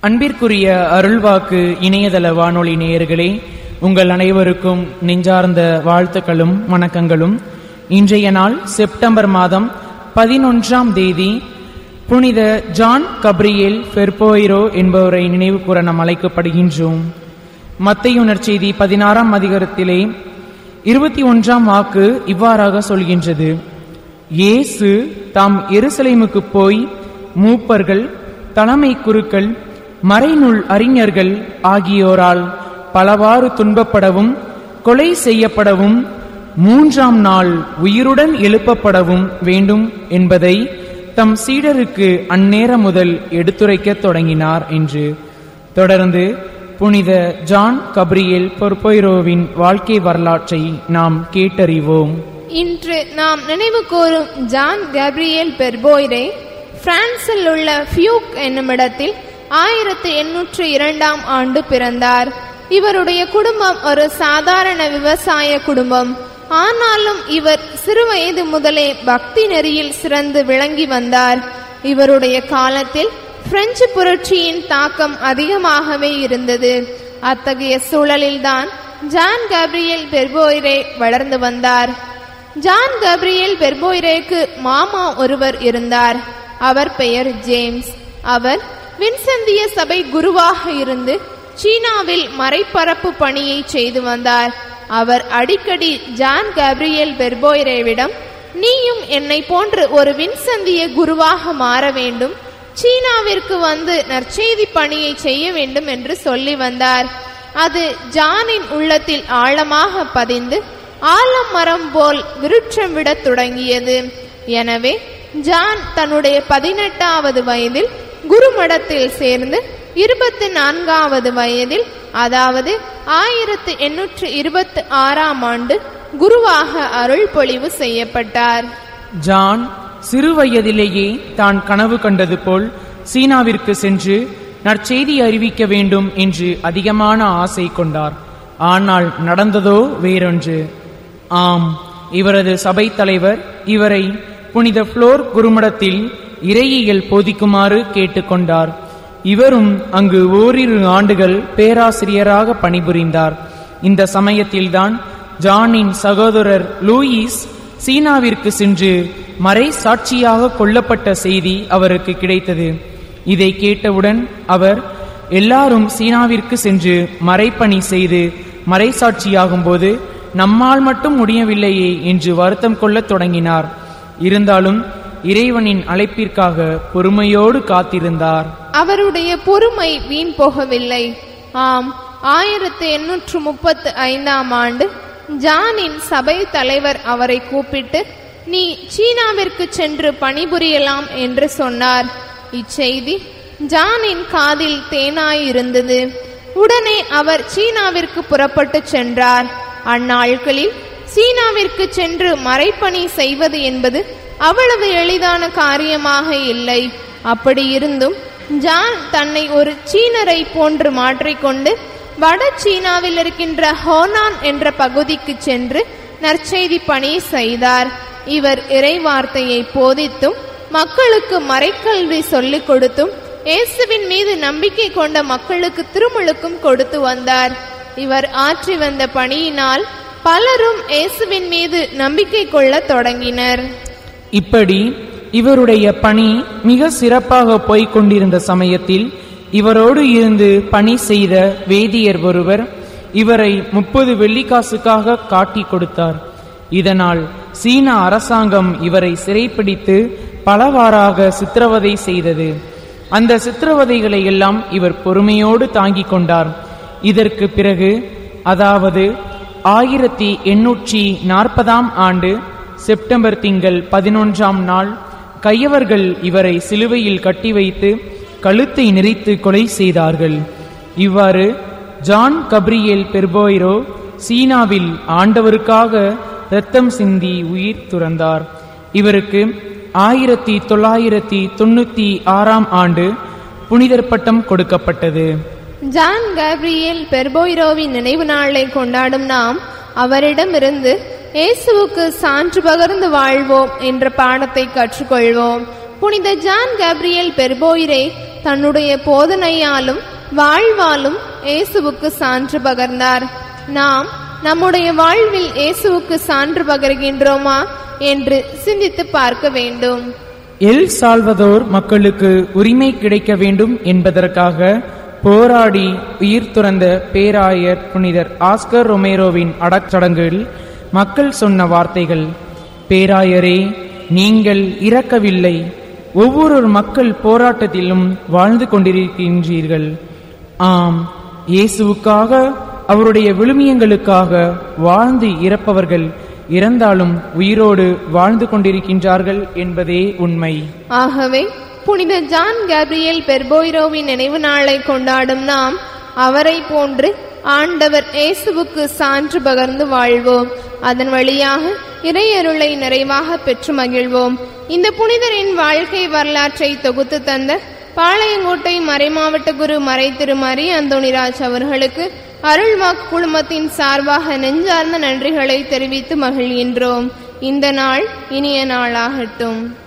அன்பிற்குரிய அருள்வாக்கு இணையதள வானொலி நேயர்களே உங்கள் அனைவருக்கும் நெஞ்சார்ந்த வாழ்த்துக்களும் வணக்கங்களும் இன்றைய நாள் செப்டம்பர் மாதம் பதினொன்றாம் தேதி புனித ஜான் கப்ரியேல் ஃபெர்போயிரோ என்பவரை நினைவு கூற நாம் அழைக்கப்படுகின்றோம் மத்தையுணர் செய்தி பதினாறாம் அதிகாரத்திலே இருபத்தி ஒன்றாம் வாக்கு இவ்வாறாக சொல்கின்றது இயேசு தாம் எருசலேமுக்கு போய் மூப்பர்கள் தலைமை குருக்கள் மறைநூல் அறிஞர்கள் ஆகியோரால் பலவாறு துன்பப்படவும் கொலை செய்யப்படவும் மூன்றாம் நாள் உயிருடன் எழுப்பப்படவும் வேண்டும் என்பதை தம் சீடருக்கு அந்நேரம் முதல் எடுத்துரைக்கத் தொடங்கினார் என்று தொடர்ந்து புனித ஜான் கப்ரியேல் பொற்பொய்ரோவின் வாழ்க்கை வரலாற்றை நாம் கேட்டறிவோம் இன்று நாம் நினைவு கூறும் ஜான் கேப்ரியேல் பெர்போய்ரே பிரான்சில் உள்ள ஃபியூக் என்னுமிடத்தில் ஆயிரத்து எண்ணூற்று இரண்டாம் ஆண்டு பிறந்தார் இவருடைய குடும்பம் ஒரு சாதாரண விவசாய குடும்பம் ஆனாலும் இவர் சிறுவயது முதலே பக்தி நெறியில் சிறந்து விளங்கி வந்தார் இவருடைய காலத்தில் பிரெஞ்சு புரட்சியின் தாக்கம் அதிகமாகவே இருந்தது அத்தகைய சூழலில்தான் ஜான் கேப்ரியல் பெர்போய்ரே வளர்ந்து வந்தார் ஜான் கேப்ரியல் பெர்போய்ரேக்கு மாமா ஒருவர் இருந்தார் அவர் பெயர் ஜேம்ஸ் அவர் வின்சந்திய சபை குருவாக இருந்து சீனாவில் மறைப்பரப்பு பணியை செய்து வந்தார் அவர் அடிக்கடி ஜான் கேப்ரியல் பெர்போய்ரேவிடம் நீயும் என்னை போன்று ஒரு வின்சந்திய குருவாக மாற வேண்டும் சீனாவிற்கு வந்து நற்செய்தி பணியை செய்ய வேண்டும் என்று சொல்லி வந்தார் அது ஜானின் உள்ளத்தில் ஆழமாக பதிந்து ஆலமரம் போல் விருட்சம் விடத் தொடங்கியது எனவே ஜான் தன்னுடைய பதினெட்டாவது வயதில் குருமடத்தில் சேர்ந்து இருபத்தி நான்காவது வயதில் அதாவது ஆயிரத்து எண்ணூற்று இருபத்தி ஆறாம் ஆண்டு குருவாக அருள் பொழிவு செய்யப்பட்டார் ஜான் சிறு வயதிலேயே தான் கனவு கண்டது போல் சீனாவிற்கு சென்று நற்செய்தி அறிவிக்க வேண்டும் என்று அதிகமான ஆசை கொண்டார் ஆனால் நடந்ததோ வேறொன்று ஆம் இவரது சபை தலைவர் இவரை புனித புளோர் குருமடத்தில் இறையியல் போதிக்குமாறு கேட்டுக்கொண்டார் இவரும் அங்கு ஓரிரு ஆண்டுகள் பேராசிரியராக பணிபுரிந்தார் இந்த சமயத்தில்தான் ஜானின் சகோதரர் லூயிஸ் சீனாவிற்கு சென்று மறை சாட்சியாக கொல்லப்பட்ட செய்தி அவருக்கு கிடைத்தது இதை கேட்டவுடன் அவர் எல்லாரும் சீனாவிற்கு சென்று மறைப்பணி செய்து மறைசாட்சியாகும்போது நம்மால் மட்டும் முடியவில்லையே என்று வருத்தம் கொள்ளத் தொடங்கினார் இருந்தாலும் இறைவனின் அழைப்பிற்காக பொறுமையோடு காத்திருந்தார் அவருடைய பொறுமை வீண் போகவில்லை ஆம் ஆயிரத்து எண்ணூற்று முப்பத்து ஐந்தாம் ஆண்டு ஜானின் சபை தலைவர் அவரை கூப்பிட்டு நீ சீனாவிற்கு சென்று பணிபுரியலாம் என்று சொன்னார் இச்செய்தி ஜானின் காதில் தேனாயிருந்தது உடனே அவர் சீனாவிற்கு புறப்பட்டு சென்றார் அந்நாட்களில் சீனாவிற்கு சென்று மறைப்பணி செய்வது என்பது அவ்வளவு எளிதான காரியமாக இல்லை அப்படி இருந்தும் ஜான் தன்னை ஒரு சீனரை போன்று மாற்றிக்கொண்டு வட சீனாவில் இருக்கின்ற ஹோனான் என்ற பகுதிக்கு சென்று நற்செய்தி பணி செய்தார் இவர் இறை வார்த்தையை போதித்தும் மக்களுக்கு மறைக்கல்வி சொல்லிக் கொடுத்தும் இயேசுவின் மீது நம்பிக்கை கொண்ட மக்களுக்கு திருமுழுக்கும் கொடுத்து வந்தார் இவர் ஆற்றி வந்த பணியினால் பலரும் இயேசுவின் மீது நம்பிக்கை கொள்ளத் தொடங்கினர் இப்படி இவருடைய பணி மிக சிறப்பாக போய்க் கொண்டிருந்த சமயத்தில் இவரோடு இருந்து பணி செய்த வேதியர் ஒருவர் இவரை முப்பது வெள்ளிக்காசுக்காக காட்டி கொடுத்தார் இதனால் சீன அரசாங்கம் இவரை சிறைப்பிடித்து பலவாறாக சித்திரவதை செய்தது அந்த சித்திரவதைகளை எல்லாம் இவர் பொறுமையோடு தாங்கிக் கொண்டார் இதற்கு பிறகு அதாவது ஆயிரத்தி எண்ணூற்றி நாற்பதாம் ஆண்டு செப்டம்பர் திங்கள் பதினொன்றாம் நாள் கையவர்கள் இவரை சிலுவையில் கட்டி வைத்து கழுத்தை நெரித்து கொலை செய்தார்கள் இவ்வாறு ஜான் கப்ரியேல் பெர்போய்ரோ சீனாவில் ஆண்டவருக்காக இரத்தம் சிந்தி உயிர் துறந்தார் இவருக்கு ஆயிரத்தி தொள்ளாயிரத்தி தொண்ணூத்தி ஆறாம் ஆண்டு புனிதர் பட்டம் கொடுக்கப்பட்டது ஜான் கேப்ரியேல் பெர்போய்ரோவின் நினைவு நாளை கொண்டாடும் நாம் அவரிடமிருந்து இயேசுவுக்கு சான்று பகர்ந்து வாழ்வோம் என்ற பாடத்தை கற்றுக்கொள்வோம் புனித ஜான் கேப்ரியேல் பெர்போயிரே தன்னுடைய போதனையாலும் வாழ்வாலும் இயேசுவுக்கு சான்று பகர்ந்தார் நாம் நம்முடைய வாழ்வில் இயேசுவுக்கு சான்று பகர்கின்றோமா என்று சிந்தித்து பார்க்க வேண்டும் எல் சால்வதோர் மக்களுக்கு உரிமை கிடைக்க வேண்டும் என்பதற்காக போராடி உயிர் துறந்த பேராயர் புனிதர் ஆஸ்கர் ரொமேரோவின் அடச்சடங்கில் மக்கள் சொன்ன வார்த்தைகள் பேராயரே நீங்கள் இறக்கவில்லை ஒவ்வொரு மக்கள் போராட்டத்திலும் வாழ்ந்து கொண்டிருக்கின்றீர்கள் ஆம் இயேசுவுக்காக அவருடைய விழுமியங்களுக்காக வாழ்ந்து இறப்பவர்கள் இறந்தாலும் உயிரோடு வாழ்ந்து கொண்டிருக்கின்றார்கள் என்பதே உண்மை ஆகவே புனித ஜான் கேப்ரியல் பெர்போய்ரோவின் நினைவு நாளை கொண்டாடும் நாம் அவரை போன்று ஆண்டவர் இயேசுவுக்கு சான்று பகர்ந்து வாழ்வோம் அதன் வழியாக இறையருளை நிறைவாக பெற்று மகிழ்வோம் இந்த புனிதரின் வாழ்க்கை வரலாற்றை தொகுத்து தந்த பாளையங்கோட்டை மறைமாவட்ட குரு மறை திருமரி அந்தோணிராஜ் அவர்களுக்கு அருள்வாக்கு குழுமத்தின் சார்பாக நெஞ்சார்ந்த நன்றிகளை தெரிவித்து மகிழ்கின்றோம் இந்த நாள் இனிய நாளாகட்டும்